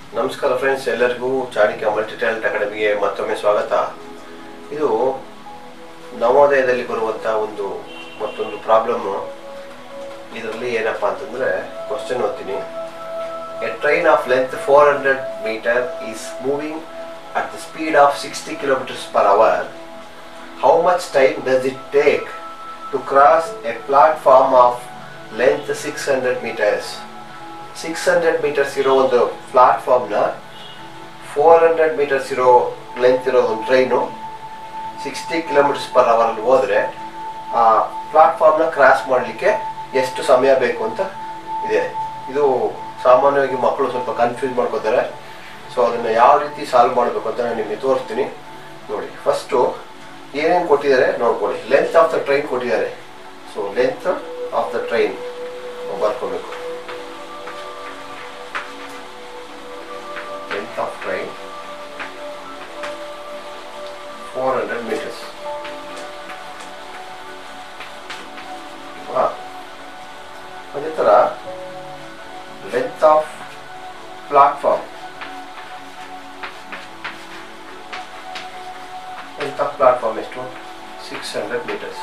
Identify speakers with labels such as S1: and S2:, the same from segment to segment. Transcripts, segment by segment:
S1: ನಮಸ್ಕಾರ ಫ್ರೆಂಡ್ಸ್ ಎಲ್ಲರಿಗೂ ಚಾಣಿಕ್ಯ multi talent ಅಕಾಡೆಮಿಗೆ ಮತ್ತೊಮ್ಮೆ ಸ್ವಾಗತ ಇದು ನವೋದಯದಲ್ಲಿ ಬರುವಂಥ ಒಂದು ಮತ್ತೊಂದು ಪ್ರಾಬ್ಲಮ್ ಇದರಲ್ಲಿ ಏನಪ್ಪ ಅಂತಂದ್ರೆ ಕ್ವಶನ್ ಓದ್ತೀನಿ a train of length four hundred meter is moving at the speed of sixty kilometers per hour how much time does it take to cross a platform of length six hundred meters six hundred meters ಇರೋ ಒಂದು ಪ್ಲಾಟ್ಫಾರ್ಮ್ನ four hundred meters ಇರೋ length ಇರೋ ಒಂದು train sixty kilometers per ಅವರಲ್ಲಿ ಹೋದರೆ ಆ ಪ್ಲಾಟ್ಫಾರ್ಮ್ನ ಕ್ರಾಸ್ ಮಾಡಲಿಕ್ಕೆ ಎಷ್ಟು ಸಮಯ ಬೇಕು ಅಂತ ಇದೆ ಇದು ಸಾಮಾನ್ಯವಾಗಿ ಮಕ್ಕಳು ಸ್ವಲ್ಪ ಕನ್ಫ್ಯೂಸ್ ಮಾಡ್ಕೋತಾರೆ ಸೊ ಅದನ್ನು ಯಾವ ರೀತಿ ಸಾಲ್ವ್ ಮಾಡಬೇಕು ಅಂತ ನಾನು ನಿಮಗೆ ತೋರಿಸ್ತೀನಿ ನೋಡಿ ಫಸ್ಟು ಏನೇನು ಕೊಟ್ಟಿದ್ದಾರೆ ನೋಡ್ಕೊಳ್ಳಿ ಲೆಂತ್ ಆಫ್ ದ ಟ್ರೈನ್ ಕೊಟ್ಟಿದ್ದಾರೆ so length of the train ಬರ್ಕೋಬೇಕು length of train 400 meters. Wow. ಅದೇ ಥರ length of platform length of platform ಎಷ್ಟು six hundred meters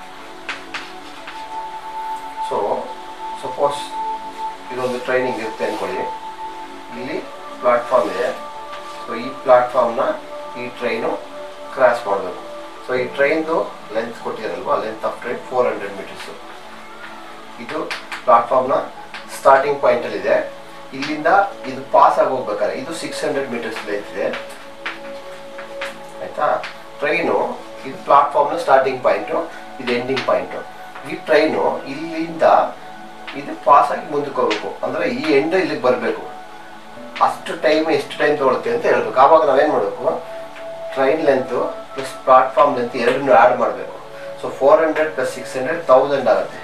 S1: so suppose ಇದೊಂದು ಟ್ರೈನಿಂಗ್ ಇರುತ್ತೆ ಅಂದ್ಕೊಳ್ಳಿ ಇಲ್ಲಿ ಪ್ಲಾಟ್ಫಾರ್ಮ್ ಇದೆ ಸೊ ಈ ಪ್ಲಾಟ್ಫಾರ್ಮ್ನ ಈ ಟ್ರೈನು ಕ್ರಾಸ್ ಮಾಡಬೇಕು ಸೊ ಈ ಟ್ರೈನ್ದು ಲೆಂತ್ ಕೊಟ್ಟಿರಲ್ವಾ length of train four hundred meters ಇದು ಪ್ಲಾಟ್ಫಾರ್ಮ್ನ ಸ್ಟಾರ್ಟಿಂಗ್ ಪಾಯಿಂಟಲ್ಲಿದೆ ಇಲ್ಲಿಂದ ಇದು ಪಾಸ್ ಆಗಿ ಹೋಗ್ಬೇಕಾದ್ರೆ ಇದು ಸಿಕ್ಸ್ ಹಂಡ್ರೆಡ್ ಮೀಟರ್ಸ್ ಲೆಂತ್ ಇದೆ ಆಯ್ತಾ ಟ್ರೈನು ಇದು ಪ್ಲಾಟ್ಫಾರ್ಮ್ನ ಸ್ಟಾರ್ಟಿಂಗ್ ಪಾಯಿಂಟು ಇದು ಎಂಡಿಂಗ್ ಪಾಯಿಂಟು ಈ ಟ್ರೈನು ಇಲ್ಲಿಂದ ಇದು ಪಾಸ್ ಆಗಿ ಮುಂದಕ್ಕೆ ಹೋಗ್ಬೇಕು ಅಂದರೆ ಈ ಎಂಡ್ ಇಲ್ಲಿಗೆ ಬರಬೇಕು ಅಷ್ಟು ಟೈಮ್ ಎಷ್ಟು ಟೈಮ್ ತೊಗೊಳುತ್ತೆ ಅಂತ ಹೇಳ್ಬೇಕು ಆವಾಗ ನಾವೇನು ಮಾಡಬೇಕು train length plus platform length ಎರಡನ್ನೂ ಆ್ಯಡ್ ಮಾಡಬೇಕು so four hundred plus six hundred thousand ಆಗುತ್ತೆ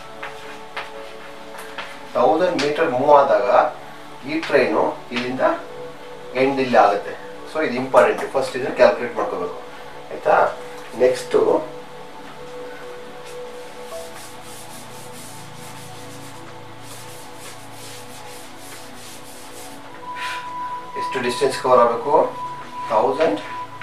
S1: ತೌಸಂಡ್ ಮೀಟರ್ ಮೂವ್ ಆದಾಗ ಈ ಟ್ರೈನು ಇಲ್ಲಿಂದ ಎಂಡ್ ಇಲ್ಲಿ ಆಗುತ್ತೆ ಸೊ ಇದು ಇಂಪಾರ್ಟೆಂಟ್ ಫಸ್ಟ್ ಇದನ್ನು ಕ್ಯಾಲ್ಕುಲೇಟ್ ಮಾಡ್ಕೋಬೇಕು ಆಯ್ತಾ ನೆಕ್ಸ್ಟು ಎಷ್ಟು ಡಿಸ್ಟೆನ್ಸ್ ಕವರ್ ಆಗಬೇಕು ತೌಸಂಡ್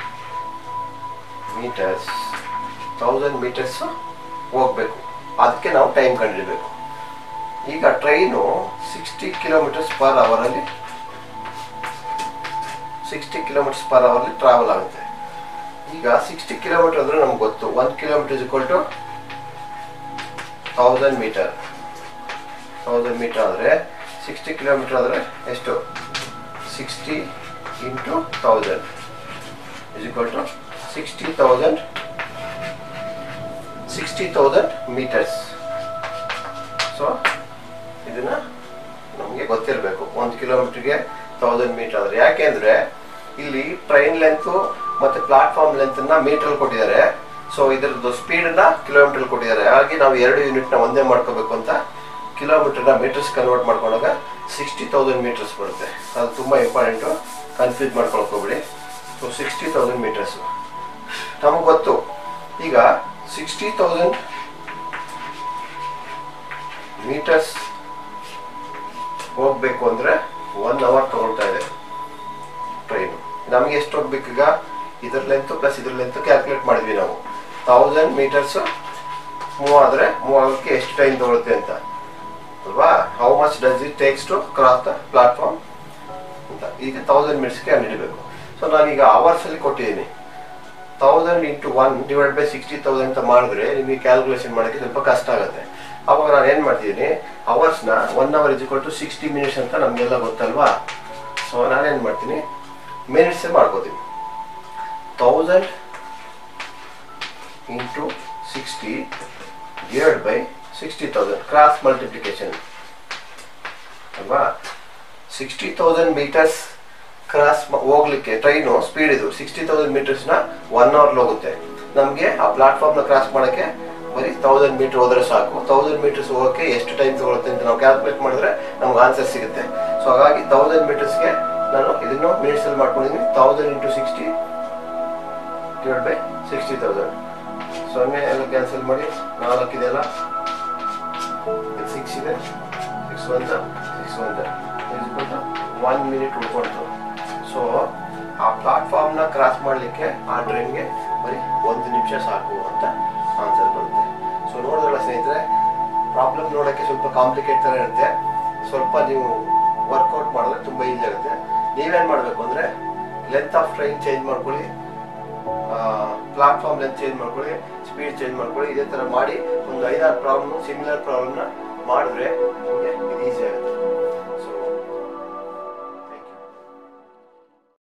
S1: ಮೀಟರ್ಸ್ ತೌಸಂಡ್ ಮೀಟರ್ಸ್ ಹೋಗ್ಬೇಕು ಅದಕ್ಕೆ ನಾವು ಟೈಮ್ ಕಂಡಿಡಬೇಕು ಈಗ ಟ್ರೈನು ಸಿಕ್ಸ್ಟಿ ಕಿಲೋಮೀಟರ್ಸ್ ಪರ್ ಅವರಲ್ಲಿ ಸಿಕ್ಸ್ಟಿ ಕಿಲೋಮೀಟರ್ಸ್ ಪರ್ ಅವರಲ್ಲಿ ಟ್ರಾವೆಲ್ ಆಗುತ್ತೆ ಈಗ ಸಿಕ್ಸ್ಟಿ ಕಿಲೋಮೀಟರ್ ಅಂದರೆ ನಮ್ಗೆ ಗೊತ್ತು one kilometer is equal to thousand meter thousand meter ಆದರೆ ಸಿಕ್ಸ್ಟಿ ಕಿಲೋಮೀಟರ್ ಆದರೆ ಎಷ್ಟು sixty into thousand is equal to sixty thousand sixty thousand meters so ಇದನ್ನ ನಮಗೆ ಗೊತ್ತಿರಬೇಕು ಒಂದು ಕಿಲೋಮೀಟರ್ಗೆ ತೌಸಂಡ್ ಮೀಟರ್ ಆದರೆ ಯಾಕೆಂದರೆ ಇಲ್ಲಿ ಟ್ರೈನ್ ಲೆಂತು ಮತ್ತು ಪ್ಲಾಟ್ಫಾರ್ಮ್ ಲೆಂತನ್ನ ಮೀಟ್ರಲ್ಲಿ ಕೊಟ್ಟಿದ್ದಾರೆ ಸೊ ಇದರದ್ದು ಸ್ಪೀಡನ್ನ ಕಿಲೋಮೀಟರ್ ಕೊಟ್ಟಿದ್ದಾರೆ ಹಾಗಾಗಿ ನಾವು ಎರಡು ಯೂನಿಟ್ನ ಒಂದೇ ಮಾಡ್ಕೋಬೇಕು ಅಂತ ಕಿಲೋಮೀಟರ್ನ ಮೀಟರ್ಸ್ ಕನ್ವರ್ಟ್ ಮಾಡ್ಕೊಂಡಾಗ ಸಿಕ್ಸ್ಟಿ ತೌಸಂಡ್ ಮೀಟರ್ಸ್ ಬರುತ್ತೆ ಅದು ತುಂಬ ಇಂಪಾರ್ಟೆಂಟು ಕನ್ಫ್ಯೂಸ್ ಮಾಡ್ಕೊಳಕ್ ಹೋಗ್ಬಿಡಿ ಸೊ ಸಿಕ್ಸ್ಟಿ ತೌಸಂಡ್ ಮೀಟರ್ಸು ನಮಗೆ ಗೊತ್ತು ಈಗ ಸಿಕ್ಸ್ಟಿ ತೌಸಂಡ್ ಮೀಟರ್ಸ್ ಹೋಗ್ಬೇಕು ಅಂದರೆ ಒನ್ ಅವರ್ ತಗೊಳ್ತಾ ಇದೆ ಟ್ರೈನು ನಮಗೆ ಎಷ್ಟು ಹೋಗ್ಬೇಕೀಗ ಇದ್ರ ಲೆಂತ್ ಪ್ಲಸ್ ಇದ್ರ ಲೆಂತ್ ಕ್ಯಾಲ್ಕುಲೇಟ್ ಮಾಡಿದ್ವಿ ನಾವು ತೌಸಂಡ್ ಮೀಟರ್ಸು ಮೂವ್ ಆದರೆ ಮೂವ್ ಆಗೋಕ್ಕೆ ಎಷ್ಟು ಟೈಮ್ ತಗೊಳುತ್ತೆ ಅಂತ ಅಲ್ವಾ how much does it takes to cross the platform ಅಂತ ಈಗ ತೌಸಂಡ್ ಮಿನಿಟ್ಸ್ಗೆ ಹಿಡಿಬೇಕು ಸೊ ನಾನೀಗ ಅವರ್ಸಲ್ಲಿ ಕೊಟ್ಟಿದ್ದೀನಿ thousand into one divide by sixty thousand ಅಂತ ಮಾಡಿದ್ರೆ ನಿಮಗೆ ಕ್ಯಾಲ್ಕುಲೇಷನ್ ಮಾಡೋಕ್ಕೆ ಸ್ವಲ್ಪ ಕಷ್ಟ ಆಗುತ್ತೆ ಅವಾಗ ನಾನು ಏನು ಮಾಡ್ತಿದ್ದೀನಿ ಅವರ್ಸ್ನ one hour is to sixty minutes ಅಂತ ನಮಗೆಲ್ಲ ಗೊತ್ತಲ್ವಾ ಸೊ ನಾನೇನು ಮಾಡ್ತೀನಿ ಮಿನಿಟ್ಸೇ ಮಾಡ್ಕೋತೀನಿ thousand into sixty divide by sixty thousand cross multiplication ಅಲ್ವಾ ಸಿಕ್ಸ್ಟಿ ತೌಸಂಡ್ ಮೀಟರ್ಸ್ ಕ್ರಾಸ್ ಹೋಗ್ಲಿಕ್ಕೆ ಟ್ರೈನು ಸ್ಪೀಡ್ ಇದು ಸಿಕ್ಸ್ಟಿ ತೌಸಂಡ್ ಮೀಟರ್ಸ್ನ ಒನ್ ಅವರ್ಲಿ ಹೋಗುತ್ತೆ ನಮಗೆ ಆ ಪ್ಲಾಟ್ಫಾರ್ಮ್ನ ಕ್ರಾಸ್ ಮಾಡೋಕ್ಕೆ ಬರೀ ತೌಸಂಡ್ ಮೀಟರ್ ಹೋದ್ರೆ ಸಾಕು ತೌಸಂಡ್ ಮೀಟರ್ಸ್ ಹೋಗೋಕ್ಕೆ ಎಷ್ಟು ಟೈಮ್ ತಗೊಳುತ್ತೆ ಅಂತ ನಾವು ಕ್ಯಾಲ್ಕುಲೇಟ್ ಮಾಡಿದ್ರೆ ನಮ್ಗೆ ಆನ್ಸರ್ ಸಿಗುತ್ತೆ ಸೊ ಹಾಗಾಗಿ ತೌಸಂಡ್ ಮೀಟರ್ಸ್ಗೆ ನಾನು ಇದನ್ನು ಮಿನಿಟ್ಸಲ್ಲಿ ಮಾಡ್ಕೊಂಡಿದ್ದೀನಿ thousand into sixty divide by sixty thousand ಸೊನ್ನೆ ಎಲ್ಲ ಕ್ಯಾನ್ಸಲ್ ಮಾಡಿ ನಾಲ್ಕು ಇದೆಯಲ್ಲ ಸಿಕ್ಸ್ ಇದೆ six one six one one minute ಉಳ್ಕೊಳ್ತು ಸೊ ಆ ಪ್ಲಾಟ್ಫಾರ್ಮ್ನ ಕ್ರಾಸ್ ಮಾಡಲಿಕ್ಕೆ ಆ ಟ್ರೈನ್ಗೆ ಬರೀ ಒಂದು ನಿಮಿಷ ಸಾಕು ಅಂತ ಆನ್ಸರ್ ಬರುತ್ತೆ ಸೊ ನೋಡಿದ್ರಲ್ಲ ಸ್ನೇಹಿತರೆ ಪ್ರಾಬ್ಲಮ್ ನೋಡೋಕ್ಕೆ ಸ್ವಲ್ಪ ಕಾಂಪ್ಲಿಕೇಟ್ ಥರ ಇರುತ್ತೆ ಸ್ವಲ್ಪ ನೀವು ವರ್ಕೌಟ್ ಮಾಡಿದ್ರೆ ತುಂಬ ಈಸಿ ಆಗುತ್ತೆ ನೀವೇನು ಮಾಡಬೇಕು ಅಂದರೆ ಲೆಂತ್ ಆಫ್ ಟ್ರೈನ್ ಚೇಂಜ್ ಮಾಡ್ಕೊಳ್ಳಿ ಪ್ಲಾಟ್ಫಾರ್ಮ್ ಲೆಂತ್ ಚೇಂಜ್ ಮಾಡ್ಕೊಳ್ಳಿ ಸ್ಪೀಡ್ ಚೇಂಜ್ ಮಾಡ್ಕೊಳ್ಳಿ ಇದೇ ಥರ ಮಾಡಿ ಒಂದು ಐದಾರು ಪ್ರಾಬ್ಲಮ್ ಸಿಮಿಲರ್ ಪ್ರಾಬ್ಲಮ್ನ ಮಾಡಿದ್ರೆ ನಿಮಗೆ ಇದು ಈಸಿ ಆಗುತ್ತೆ